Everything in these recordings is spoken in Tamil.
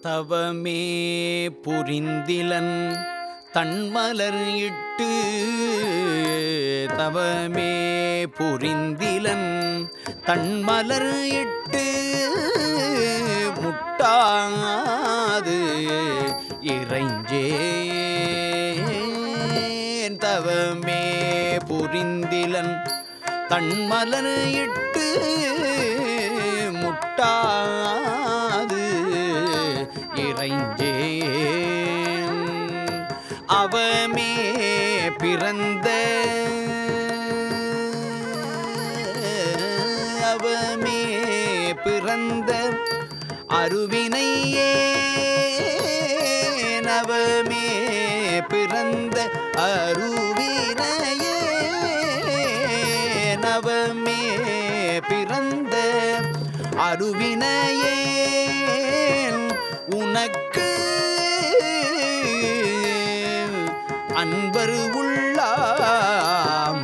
தவமே புரிந்திலன் தன்மலர் இட்டு தவமே புரிந்திலன் தன்மலர் இட்டு முட்டாது இறைஞ்சேன் தவமே புரிந்திலன் தன்மலர் இட்டு முட்டாது இறைஞ்சேன் அவமே பிறந்த அவமே பிறந்த அருவினையே நவமே பிறந்த அருவினையே நவமே பிறந்த அருவினையே உனக்கு அன்பர் உள்ளாம்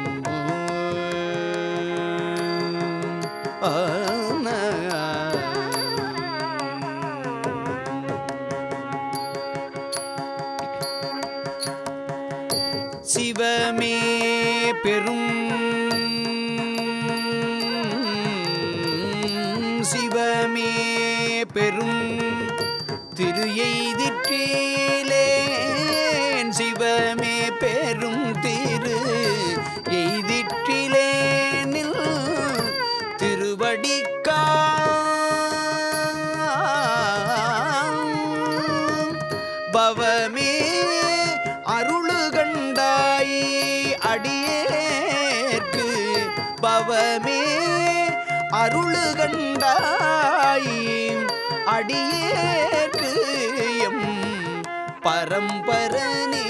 சிவமே பெரும் சிவமே பெரும் திரு எய்திற்றிலேன் சிவமே பெரும் திரு எய்திற்றிலேனில் திருவடிக்கா பவமே அருளுகண்டாய் அடியேற்கு பவமே அருளுகண்டாய் அடியேற்கு எம் பரம்பரனே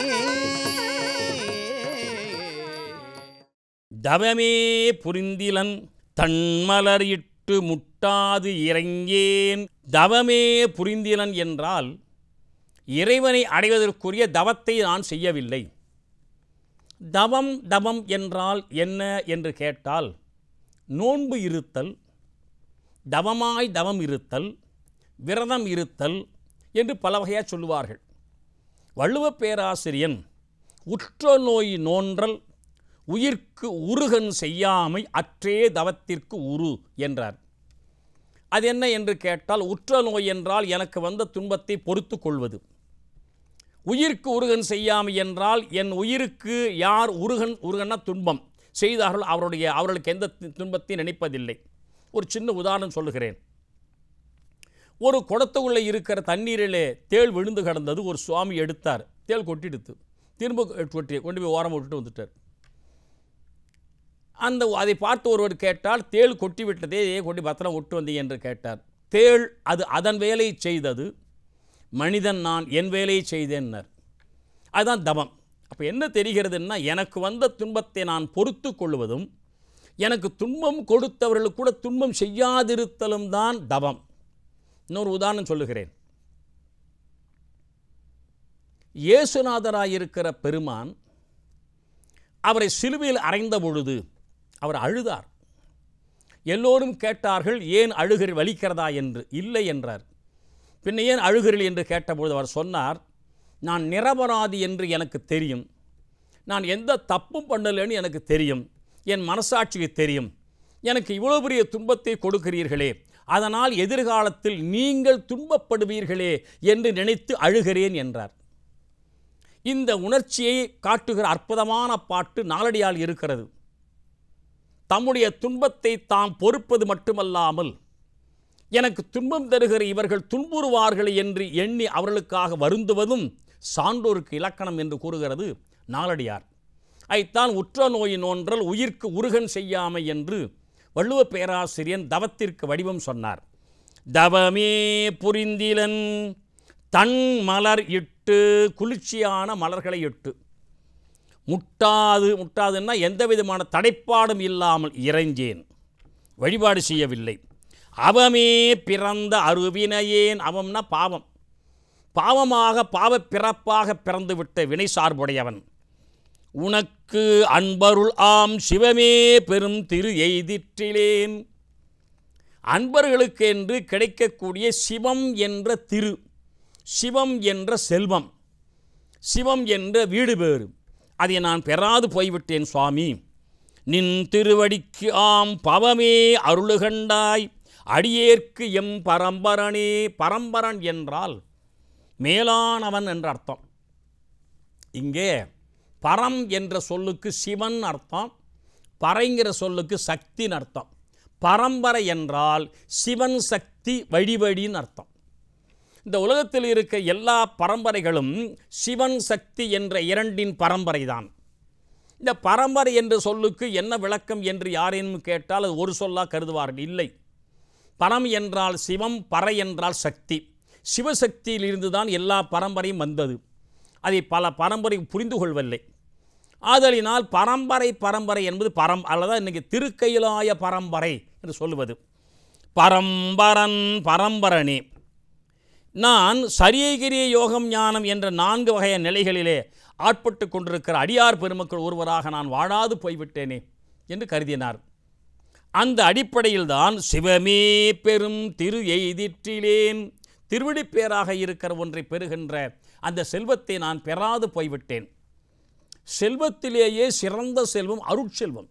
தவமே புரிந்திலன் தன்மலர் இட்டு முட்டாது இறங்கேன் தவமே புரிந்திலன் என்றால் இறைவனை அடைவதற்குரிய தவத்தை நான் செய்யவில்லை தவம் தவம் என்றால் என்ன என்று கேட்டால் நோன்பு இருத்தல் தவமாய் தவம் இருத்தல் விரதம் இருத்தல் என்று பல வகையாக சொல்லுவார்கள் வள்ளுவப் பேராசிரியன் உற்ற நோய் நோன்றல் உயிர்க்கு உருகன் செய்யாமை அற்றே தவத்திற்கு உரு என்றார் அது என்ன என்று கேட்டால் உற்ற நோய் என்றால் எனக்கு வந்த துன்பத்தை பொறுத்து கொள்வது உயிர்க்கு உருகன் செய்யாமை என்றால் என் உயிருக்கு யார் உருகன் உருகன்னா துன்பம் செய்தார்கள் அவருடைய அவர்களுக்கு எந்த து- துன்பத்தையும் நினைப்பதில்லை ஒரு சின்ன உதாரணம் சொல்லுகிறேன் ஒரு குடத்துக்குள்ளே இருக்கிற தண்ணீரிலே தேள் விழுந்து கிடந்தது ஒரு சுவாமி எடுத்தார் தேள் கொட்டிடுத்து திரும்ப கொட்டி கொண்டு போய் ஓரம் விட்டுட்டு வந்துட்டார் அந்த அதை பார்த்து ஒருவர் கேட்டால் தேள் கொட்டி விட்டதே ஏன் கொட்டி பத்திரம் விட்டு வந்தீங்க என்று கேட்டார் தேள் அது அதன் வேலையை செய்தது மனிதன் நான் என் வேலையை செய்தேன்னர் அதுதான் தவம் அப்போ என்ன தெரிகிறதுன்னா எனக்கு வந்த துன்பத்தை நான் பொறுத்து கொள்வதும் எனக்கு துன்பம் கொடுத்தவர்களுக்கு கூட துன்பம் செய்யாதிருத்தலும் தான் தவம் இன்னொரு உதாரணம் சொல்லுகிறேன் இயேசுநாதராயிருக்கிற பெருமான் அவரை சிலுவையில் அறைந்த பொழுது அவர் அழுதார் எல்லோரும் கேட்டார்கள் ஏன் அழுகிறீர் வலிக்கிறதா என்று இல்லை என்றார் பின்ன ஏன் அழுகிறீர்கள் என்று கேட்டபொழுது அவர் சொன்னார் நான் நிரபராதி என்று எனக்கு தெரியும் நான் எந்த தப்பும் பண்ணலைன்னு எனக்கு தெரியும் என் மனசாட்சிக்கு தெரியும் எனக்கு இவ்வளோ பெரிய துன்பத்தை கொடுக்கிறீர்களே அதனால் எதிர்காலத்தில் நீங்கள் துன்பப்படுவீர்களே என்று நினைத்து அழுகிறேன் என்றார் இந்த உணர்ச்சியை காட்டுகிற அற்புதமான பாட்டு நாலடியால் இருக்கிறது தம்முடைய துன்பத்தை தாம் பொறுப்பது மட்டுமல்லாமல் எனக்கு துன்பம் தருகிற இவர்கள் துன்புறுவார்கள் என்று எண்ணி அவர்களுக்காக வருந்துவதும் சான்றோருக்கு இலக்கணம் என்று கூறுகிறது நாலடியார் ஐத்தான் உற்ற நோய் நோன்றல் உயிர்க்கு உருகன் செய்யாமை என்று வள்ளுவ பேராசிரியன் தவத்திற்கு வடிவம் சொன்னார் தவமே புரிந்திலன் தன் மலர் இட்டு குளிர்ச்சியான மலர்களை இட்டு முட்டாது முட்டாதுன்னா எந்த விதமான தடைப்பாடும் இல்லாமல் இறைஞ்சேன் வழிபாடு செய்யவில்லை அவமே பிறந்த அருவினையேன் அவம்னா பாவம் பாவமாக பாவப் பிறப்பாக பிறந்துவிட்ட வினை சார்புடையவன் உனக்கு அன்பருள் ஆம் சிவமே பெரும் திரு எய்திற்றிலேன் அன்பர்களுக்கு என்று கிடைக்கக்கூடிய சிவம் என்ற திரு சிவம் என்ற செல்வம் சிவம் என்ற வீடு பேறு அதை நான் பெறாது போய்விட்டேன் சுவாமி நின் திருவடிக்கு ஆம் பவமே அருளுகண்டாய் அடியேற்கு எம் பரம்பரனே பரம்பரன் என்றால் மேலானவன் என்ற அர்த்தம் இங்கே பரம் என்ற சொல்லுக்கு சிவன் அர்த்தம் பறைங்கிற சொல்லுக்கு சக்தின்னு அர்த்தம் பரம்பரை என்றால் சிவன் சக்தி வழிவழின்னு அர்த்தம் இந்த உலகத்தில் இருக்க எல்லா பரம்பரைகளும் சிவன் சக்தி என்ற இரண்டின் பரம்பரை தான் இந்த பரம்பரை என்ற சொல்லுக்கு என்ன விளக்கம் என்று யாரேனும் கேட்டால் அது ஒரு சொல்லாக கருதுவார்கள் இல்லை பரம் என்றால் சிவம் பறை என்றால் சக்தி சிவசக்தியிலிருந்து தான் எல்லா பரம்பரையும் வந்தது அதை பல பரம்பரை புரிந்து கொள்வதில்லை ஆதலினால் பரம்பரை பரம்பரை என்பது பரம் அல்லது இன்றைக்கி திருக்கையிலாய பரம்பரை என்று சொல்லுவது பரம்பரன் பரம்பரனே நான் சரியகிரிய யோகம் ஞானம் என்ற நான்கு வகைய நிலைகளிலே ஆட்பட்டு கொண்டிருக்கிற அடியார் பெருமக்கள் ஒருவராக நான் வாழாது போய்விட்டேனே என்று கருதினார் அந்த அடிப்படையில்தான் சிவமே பெரும் திரு எய்திற்றிலேன் திருவிடிப்பேராக இருக்கிற ஒன்றை பெறுகின்ற அந்த செல்வத்தை நான் பெறாது போய்விட்டேன் செல்வத்திலேயே சிறந்த செல்வம் அருட்செல்வம்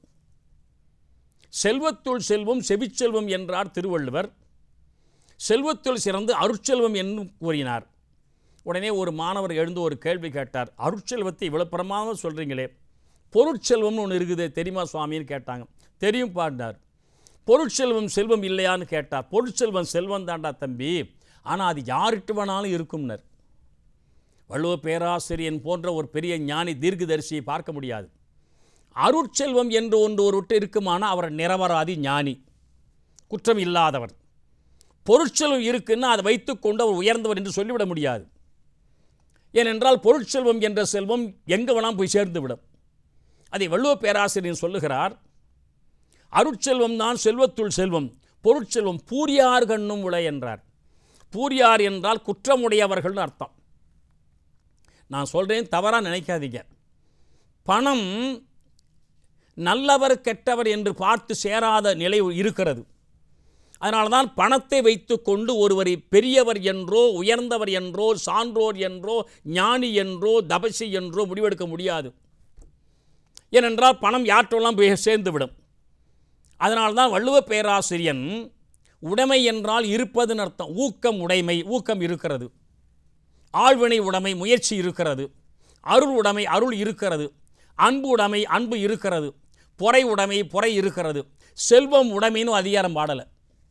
செல்வத்துள் செல்வம் செவிச்செல்வம் என்றார் திருவள்ளுவர் செல்வத்துள் சிறந்து அருட்செல்வம் என்றும் கூறினார் உடனே ஒரு மாணவர் எழுந்து ஒரு கேள்வி கேட்டார் அருட்செல்வத்தை இவ்வளோ பிரமாதமாக சொல்கிறீங்களே பொருட்செல்வம்னு ஒன்று இருக்குது தெரியுமா சுவாமின்னு கேட்டாங்க தெரியும் பாடினார் பொருட்செல்வம் செல்வம் இல்லையான்னு கேட்டார் பொருட்செல்வம் செல்வம் தாண்டா தம்பி ஆனால் அது யார்கிட்ட வேணாலும் இருக்கும்னர் வள்ளுவ பேராசிரியன் போன்ற ஒரு பெரிய ஞானி தீர்க்கதரிசியை பார்க்க முடியாது அருட்செல்வம் என்று ஒன்று ஒரு விட்டு இருக்குமானால் அவர் நிரபராதி ஞானி குற்றம் இல்லாதவர் பொருட்செல்வம் இருக்குன்னா அதை வைத்துக்கொண்டு அவர் உயர்ந்தவர் என்று சொல்லிவிட முடியாது ஏனென்றால் பொருட்செல்வம் என்ற செல்வம் எங்கே வேணாம் போய் சேர்ந்துவிடும் அதை வள்ளுவ பேராசிரியர் சொல்லுகிறார் அருட்செல்வம் தான் செல்வத்துள் செல்வம் பொருட்செல்வம் பூரியார் கண்ணும் உளை என்றார் பூரியார் என்றால் குற்றமுடையவர்கள்னு அர்த்தம் நான் சொல்கிறேன் தவறாக நினைக்காதீங்க பணம் நல்லவர் கெட்டவர் என்று பார்த்து சேராத நிலை இருக்கிறது அதனால தான் பணத்தை வைத்துக்கொண்டு ஒருவரை பெரியவர் என்றோ உயர்ந்தவர் என்றோ சான்றோர் என்றோ ஞானி என்றோ தபசி என்றோ முடிவெடுக்க முடியாது ஏனென்றால் பணம் யாற்றெல்லாம் போய் சேர்ந்துவிடும் அதனால்தான் வள்ளுவ பேராசிரியன் உடைமை என்றால் இருப்பதுன்னு அர்த்தம் ஊக்கம் உடைமை ஊக்கம் இருக்கிறது ஆழ்வினை உடைமை முயற்சி இருக்கிறது அருள் உடைமை அருள் இருக்கிறது அன்பு உடைமை அன்பு இருக்கிறது பொறை உடைமை பொறை இருக்கிறது செல்வம் உடைமைன்னு அதிகாரம் பாடலை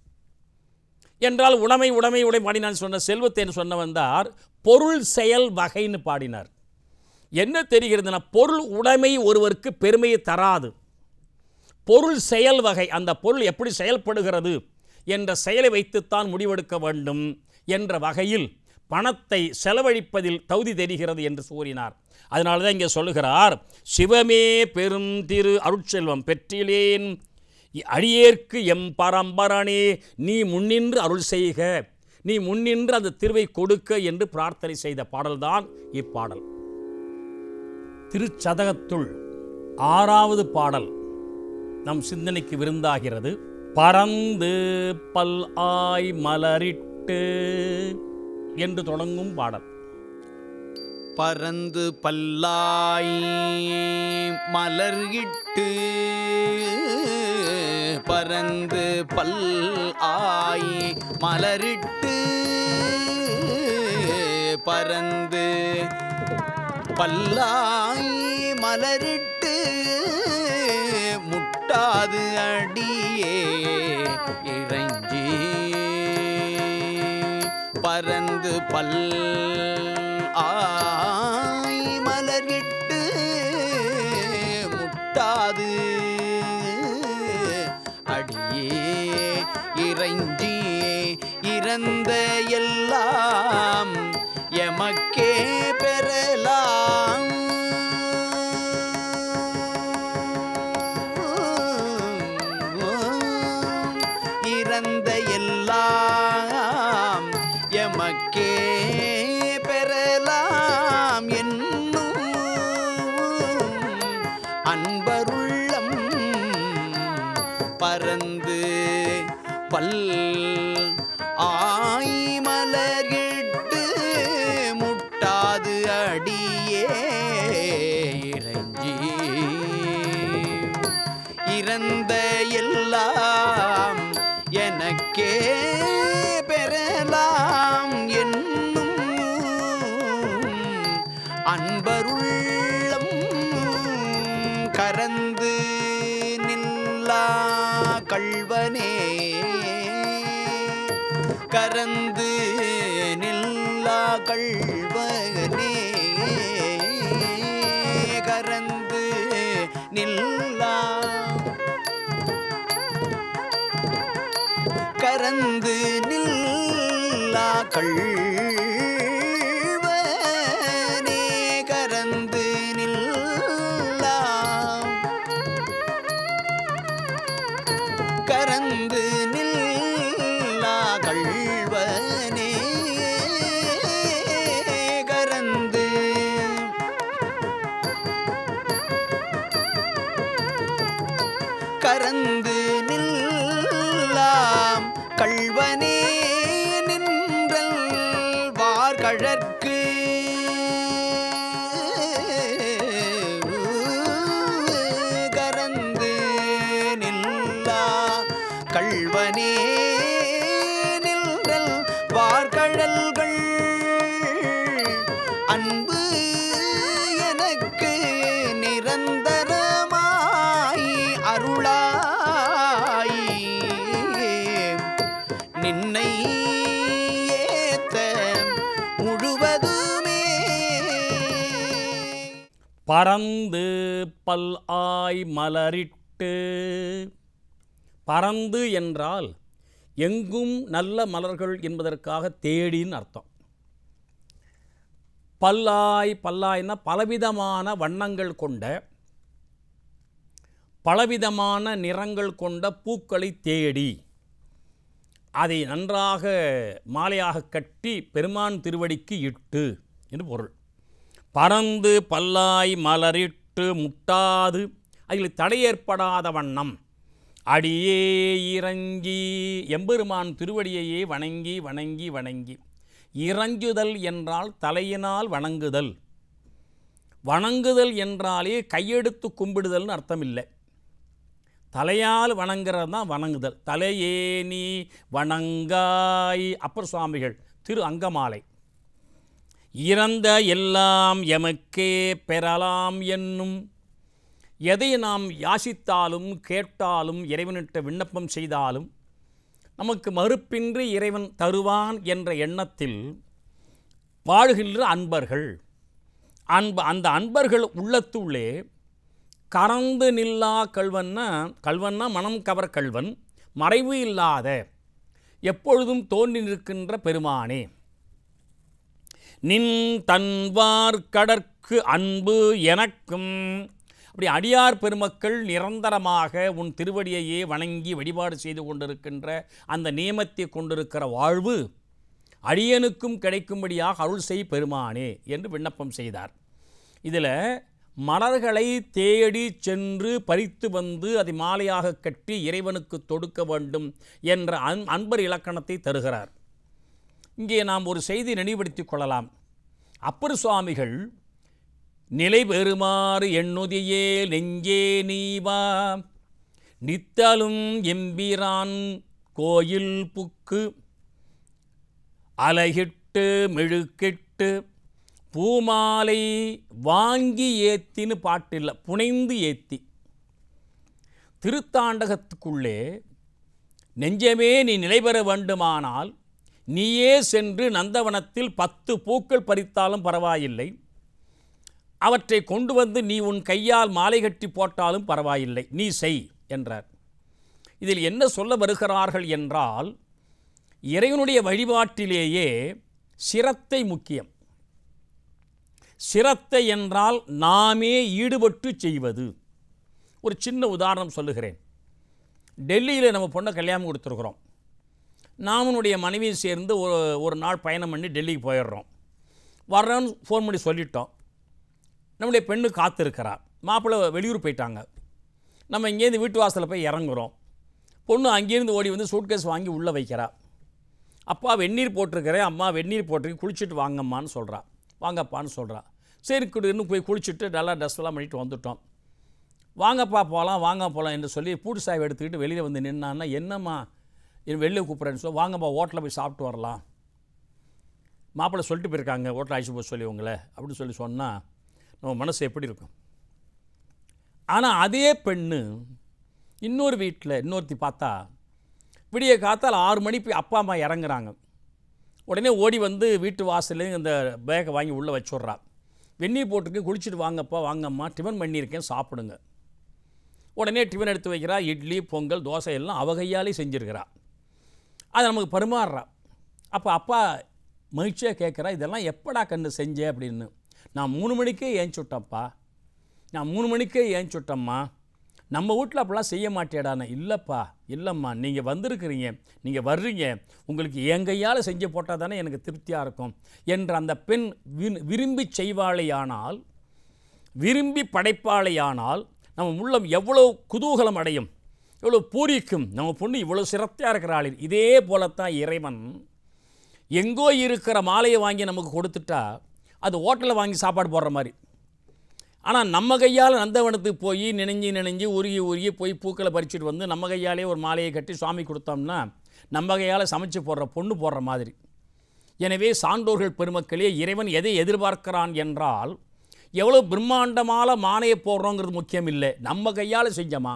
என்றால் உடைமை உடைமை உடை பாடினான் சொன்ன செல்வத்தை சொன்ன வந்தார் பொருள் செயல் வகைன்னு பாடினார் என்ன தெரிகிறதுனா பொருள் உடைமை ஒருவருக்கு பெருமையை தராது பொருள் செயல் வகை அந்த பொருள் எப்படி செயல்படுகிறது என்ற செயலை வைத்துத்தான் முடிவெடுக்க வேண்டும் என்ற வகையில் பணத்தை செலவழிப்பதில் தகுதி தெரிகிறது என்று கூறினார் அதனால தான் இங்கே சொல்லுகிறார் சிவமே பெரும் திரு அருட்செல்வம் பெற்றிலேன் அடியேற்கு எம் பரம்பரனே நீ முன்னின்று அருள் செய்க நீ முன்னின்று அந்த திருவை கொடுக்க என்று பிரார்த்தனை செய்த பாடல்தான் இப்பாடல் திருச்சதகத்துள் ஆறாவது பாடல் நம் சிந்தனைக்கு விருந்தாகிறது பறந்து பல் ஆய் மலரிட்டு என்று தொடங்கும் பாடல் பறந்து பல்லாய் மலர் இட்டு பறந்து பல் ஆய் மலரிட்டு பறந்து பல்லாய் மலரிட்டு முட்டாது அடியே இறைஞ்சி பறந்து பல் ஆய் மலரிட்டு முட்டாது அடியே இறைஞ்சி இறந்த எல்லாம் எமக்கே பெறலாம் இறந்த எல்லாம் எமக்கே பெறலாம் என்னும் அன்பருள்ளம் பறந்து பல் ஆய் மலர்கிட்டு முட்டாது அடியே இறைஞ்சி இறந்த எல்லாம் எனக்கே பெறலாம் என்னும் அன்பருள்ளம் கரந்து நில்லா கள்வனே கரந்து நில்லா கள்வனே கரந்து நில்லா கரந்து நில்லா கள்வனே கரந்து நில்லா கரந்து நில்லா கள்வனே கரந்து கரந்து நில்லாம் கள்வனே நின்றல் வார்கழற்கு கரந்து நில்லா கள்வனே நின்றல் வார்கழல்கள் அன்பு எனக்கு நிரந்தரமாய் அருளாய் நின்னை ஏத்த முழுவதுமே பறந்து பல் ஆய் மலரிட்டு பறந்து என்றால் எங்கும் நல்ல மலர்கள் என்பதற்காக தேடின்னு அர்த்தம் பல்லாய் பல்லாய்னா பலவிதமான வண்ணங்கள் கொண்ட பலவிதமான நிறங்கள் கொண்ட பூக்களை தேடி அதை நன்றாக மாலையாக கட்டி பெருமான் திருவடிக்கு இட்டு என்று பொருள் பறந்து பல்லாய் மலரிட்டு முட்டாது அதில் தடையேற்படாத வண்ணம் அடியே இறங்கி எம்பெருமான் திருவடியையே வணங்கி வணங்கி வணங்கி இறங்குதல் என்றால் தலையினால் வணங்குதல் வணங்குதல் என்றாலே கையெடுத்து கும்பிடுதல்னு அர்த்தம் இல்லை தலையால் வணங்குறது தான் வணங்குதல் தலையே நீ வணங்காய் அப்பர் சுவாமிகள் திரு அங்கமாலை இறந்த எல்லாம் எமக்கே பெறலாம் என்னும் எதை நாம் யாசித்தாலும் கேட்டாலும் இறைவனிட்ட விண்ணப்பம் செய்தாலும் நமக்கு மறுப்பின்றி இறைவன் தருவான் என்ற எண்ணத்தில் வாழ்கின்ற அன்பர்கள் அன்பு அந்த அன்பர்கள் உள்ளத்துள்ளே கறந்து நில்லா கல்வன்னா கல்வன்னா மனம் கவர் கல்வன் மறைவு இல்லாத எப்பொழுதும் தோன்றி நிற்கின்ற பெருமானே நின் தன்வார் கடற்கு அன்பு எனக்கும் அப்படி அடியார் பெருமக்கள் நிரந்தரமாக உன் திருவடியையே வணங்கி வழிபாடு செய்து கொண்டிருக்கின்ற அந்த நியமத்தை கொண்டிருக்கிற வாழ்வு அடியனுக்கும் கிடைக்கும்படியாக அருள் செய் பெருமானே என்று விண்ணப்பம் செய்தார் இதில் மலர்களை தேடி சென்று பறித்து வந்து அதை மாலையாக கட்டி இறைவனுக்கு தொடுக்க வேண்டும் என்ற அன் அன்பர் இலக்கணத்தை தருகிறார் இங்கே நாம் ஒரு செய்தி நினைவுபடுத்திக் கொள்ளலாம் அப்பர் சுவாமிகள் நிலை பெறுமாறு எண்ணுதியே நெஞ்சே நீவா நித்தலும் எம்பிரான் கோயில் புக்கு அலகிட்டு மெழுக்கிட்டு பூமாலை வாங்கி ஏத்தின்னு பாட்டு இல்லை புனைந்து ஏத்தி திருத்தாண்டகத்துக்குள்ளே நெஞ்சமே நீ நிலைபெற வேண்டுமானால் நீயே சென்று நந்தவனத்தில் பத்து பூக்கள் பறித்தாலும் பரவாயில்லை அவற்றை கொண்டு வந்து நீ உன் கையால் மாலை கட்டி போட்டாலும் பரவாயில்லை நீ செய் என்றார் இதில் என்ன சொல்ல வருகிறார்கள் என்றால் இறைவனுடைய வழிபாட்டிலேயே சிரத்தை முக்கியம் சிரத்தை என்றால் நாமே ஈடுபட்டு செய்வது ஒரு சின்ன உதாரணம் சொல்லுகிறேன் டெல்லியில் நம்ம பொண்ணை கல்யாணம் கொடுத்துருக்குறோம் நாமனுடைய மனைவியை சேர்ந்து ஒரு ஒரு நாள் பயணம் பண்ணி டெல்லிக்கு போயிடுறோம் வர்றோன்னு ஃபோன் பண்ணி சொல்லிட்டோம் நம்முடைய பெண்ணு காத்திருக்கிறா மாப்பிள்ளை வெளியூர் போயிட்டாங்க நம்ம இங்கேருந்து வீட்டு வாசலில் போய் இறங்குறோம் பொண்ணு அங்கேருந்து ஓடி வந்து சூட்கேஸ் வாங்கி உள்ளே வைக்கிறா அப்பா வெந்நீர் போட்டிருக்கிறேன் அம்மா வெந்நீர் போட்டிருக்கு குளிச்சுட்டு வாங்கம்மான்னு சொல்கிறா வாங்கப்பான்னு சொல்கிறா சரி குடுன்னு போய் குளிச்சுட்டு நல்லா ட்ரெஸ் எல்லாம் பண்ணிட்டு வந்துட்டோம் வாங்கப்பா போகலாம் வாங்க போகலாம் என்று சொல்லி பூட்டு சாய் எடுத்துக்கிட்டு வெளியில் வந்து நின்னான்னா என்னம்மா என் வெளியே கூப்பிட்றேன்னு சொல்லி வாங்கப்பா ஹோட்டலில் போய் சாப்பிட்டு வரலாம் மாப்பிள்ளை சொல்லிட்டு போயிருக்காங்க ஹோட்டல் அழைச்சி போக சொல்லி உங்களை அப்படின்னு சொல்லி சொன்னால் நம்ம மனசு எப்படி இருக்கும் ஆனால் அதே பெண்ணு இன்னொரு வீட்டில் இன்னொருத்தி பார்த்தா விடிய காத்தால் ஆறு மணிக்கு அப்பா அம்மா இறங்குறாங்க உடனே ஓடி வந்து வீட்டு வாசல்லேருந்து இந்த பேக்கை வாங்கி உள்ளே வச்சுட்றா வெந்நீர் போட்டுருக்கு குளிச்சுட்டு வாங்கப்பா வாங்கம்மா டிஃபன் பண்ணியிருக்கேன் சாப்பிடுங்க உடனே டிஃபன் எடுத்து வைக்கிறா இட்லி பொங்கல் தோசை எல்லாம் அவ கையாலே செஞ்சுருக்கிறா அதை நமக்கு பரிமாறுறா அப்போ அப்பா மகிழ்ச்சியாக கேட்குறா இதெல்லாம் எப்படா கண்ணு செஞ்ச அப்படின்னு நான் மூணு மணிக்கே ஏஞ்சுட்டேன்ப்பா நான் மூணு மணிக்கே ஏஞ்சுட்டேம்மா நம்ம வீட்டில் அப்படிலாம் செய்ய மாட்டேடானே இல்லைப்பா இல்லைம்மா நீங்கள் வந்திருக்கிறீங்க நீங்கள் வர்றீங்க உங்களுக்கு என் கையால் செஞ்சு போட்டால் தானே எனக்கு திருப்தியாக இருக்கும் என்ற அந்த பெண் வி- விரும்பி செய்வாளேயானால் விரும்பி படைப்பாளேயானால் நம்ம உள்ளம் எவ்வளோ குதூகலம் அடையும் எவ்வளோ பூரிக்கும் நம்ம பொண்ணு இவ்வளோ சிரத்தையாக இருக்கிறாள் இதே போலத்தான் இறைவன் எங்கோ இருக்கிற மாலையை வாங்கி நமக்கு கொடுத்துட்டா அது ஹோட்டலில் வாங்கி சாப்பாடு போடுற மாதிரி ஆனால் நம்ம கையால் நந்தவனத்துக்கு போய் நினைஞ்சு நினைஞ்சு உருகி உருகி போய் பூக்களை பறிச்சுட்டு வந்து நம்ம கையாலே ஒரு மாலையை கட்டி சுவாமி கொடுத்தோம்னா நம்ம கையால் சமைச்சு போடுற பொண்ணு போடுற மாதிரி எனவே சான்றோர்கள் பெருமக்களே இறைவன் எதை எதிர்பார்க்கிறான் என்றால் எவ்வளோ பிரம்மாண்டமான மாலையை போடுறோங்கிறது முக்கியம் இல்லை நம்ம கையால் செஞ்சோமா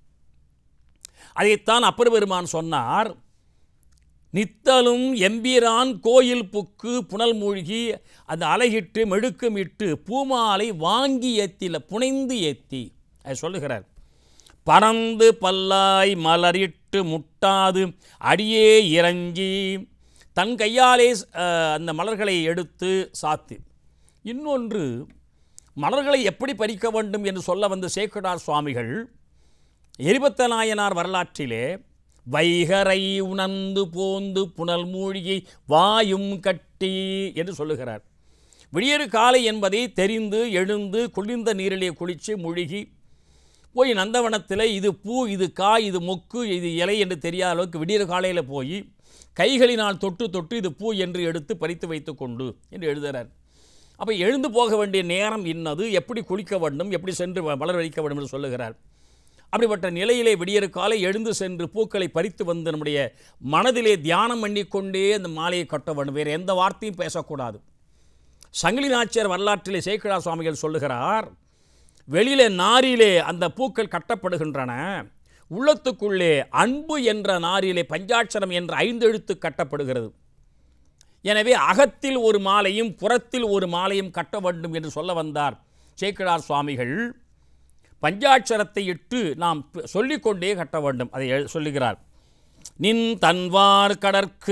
அதைத்தான் அப்பர் பெருமான் சொன்னார் நித்தலும் எம்பிரான் கோயில் புக்கு புனல் மூழ்கி அந்த அலையிட்டு மெழுக்குமிட்டு பூமாலை வாங்கி ஏத்தில புனைந்து ஏத்தி அதை சொல்லுகிறார் பறந்து பல்லாய் மலரிட்டு முட்டாது அடியே இறங்கி தன் கையாலே அஹ், அந்த மலர்களை எடுத்து சாத்து இன்னொன்று மலர்களை எப்படி பறிக்க வேண்டும் என்று சொல்ல வந்த சேக்கடார் சுவாமிகள் எரிபத்த நாயனார் வரலாற்றிலே வைகரை உணர்ந்து போந்து புனல் மூழ்கி வாயும் கட்டி என்று சொல்லுகிறார் விடியறு காலை என்பதை தெரிந்து எழுந்து குளிர்ந்த நீரிலே குளித்து முழுகி போய் நந்தவனத்தில் இது பூ இது காய் இது மொக்கு இது இலை என்று தெரியாத அளவுக்கு விடியறு காலையில் போய் கைகளினால் தொட்டு தொட்டு இது பூ என்று எடுத்து பறித்து வைத்து கொண்டு என்று எழுதுகிறார் அப்போ எழுந்து போக வேண்டிய நேரம் இன்னது எப்படி குளிக்க வேண்டும் எப்படி சென்று வ- மலர் வைக்க வேண்டும் என்று சொல்லுகிறார் அப்படிப்பட்ட நிலையிலே விடியறு காலை எழுந்து சென்று பூக்களை பறித்து வந்து நம்முடைய மனதிலே தியானம் பண்ணிக்கொண்டே அந்த மாலையை கட்ட வேண்டும் வேறு எந்த வார்த்தையும் பேசக்கூடாது சங்கிலி நாச்சியார் வரலாற்றிலே சேக்கிழா சுவாமிகள் சொல்லுகிறார் வெளியிலே நாரிலே அந்த பூக்கள் கட்டப்படுகின்றன உள்ளத்துக்குள்ளே அன்பு என்ற நாரிலே பஞ்சாட்சரம் என்ற ஐந்து எழுத்து கட்டப்படுகிறது எனவே அகத்தில் ஒரு மாலையும் புறத்தில் ஒரு மாலையும் கட்ட வேண்டும் என்று சொல்ல வந்தார் சேக்கிழார் சுவாமிகள் பஞ்சாட்சரத்தை இட்டு நாம் ப- சொல்லிக்கொண்டே கட்ட வேண்டும் அதை எழு- சொல்லுகிறார் நின் தன்வார் கடற்கு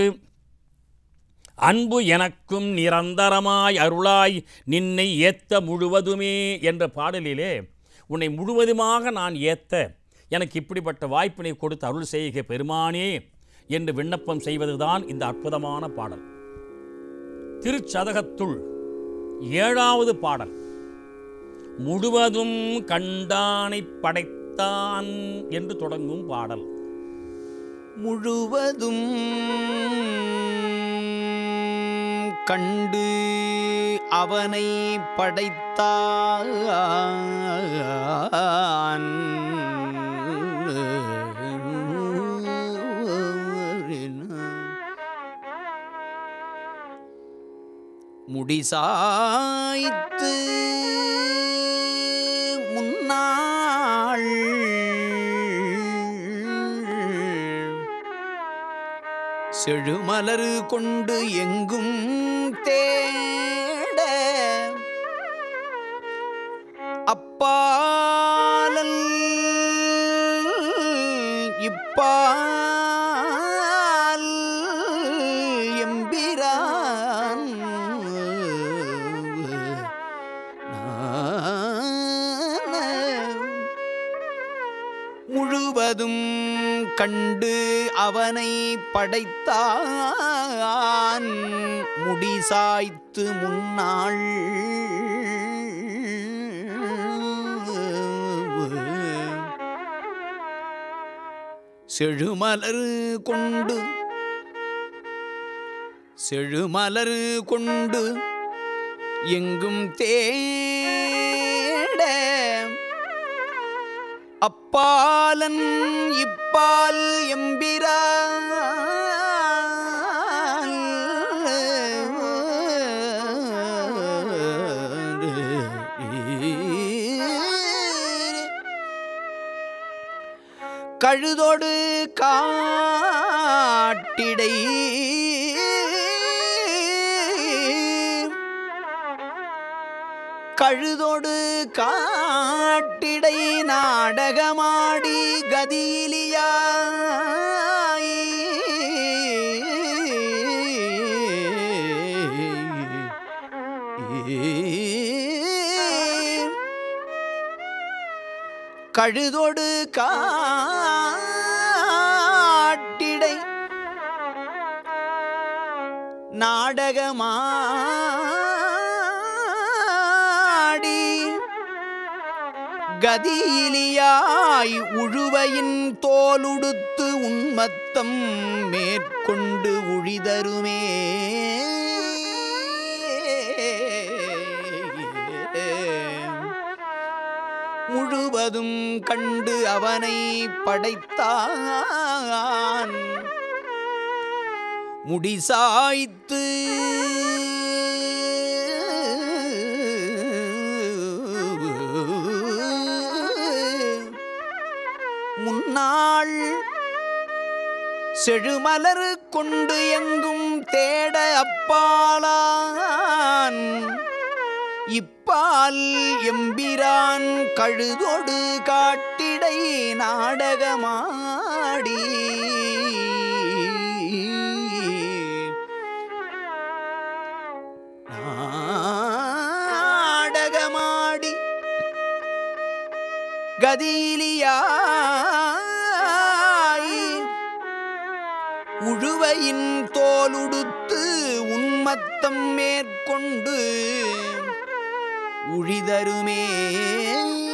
அன்பு எனக்கும் நிரந்தரமாய் அருளாய் நின்னை ஏத்த முழுவதுமே என்ற பாடலிலே உன்னை முழுவதுமாக நான் ஏத்த எனக்கு இப்படிப்பட்ட வாய்ப்பினை கொடுத்து அருள் செய்க பெருமானே என்று விண்ணப்பம் செய்வதுதான் இந்த அற்புதமான பாடல் திருச்சதகத்துள் ஏழாவது பாடல் முழுவதும் கண்டானை படைத்தான் என்று தொடங்கும் பாடல் முழுவதும் கண்டு அவனை படைத்தான் முடிசாய்த்து முன்னாள் செழுமலரு கொண்டு எங்கும் தேட அப்பாலல் இப்பால் எம்பிரான் முழுவதும் கண்டு அவனை படைத்தான் முடிசாய்த்து முன்னாள் செழுமலர் கொண்டு செழுமலர் கொண்டு எங்கும் தேட அப்பாலன் இப்பால் எம்பிரான் கழுதொடு காட்டிடை கழுதொடு காட்டிடை நாடகமாடி கதியிலியாய் கழுதொடு காட்டிடை நாடகமாடி கதியிலியாய் உழுவையின் தோலுடுத்து உன்மத்தம் மேற்கொண்டு உழிதருமே முழுவதும் கண்டு அவனை படைத்தான் முடிசாய்த்து முன்னாள் செழுமலர் கொண்டு எங்கும் தேட அப்பாலான் இப்பால் எம்பிரான் கழுதொடு காட்டிடை நாடகமாடி நாடகமாடி கதியிலியாய் உழுவையின் தோலுடுத்து உன்மத்தம் மேற்கொண்டு உழிதருமே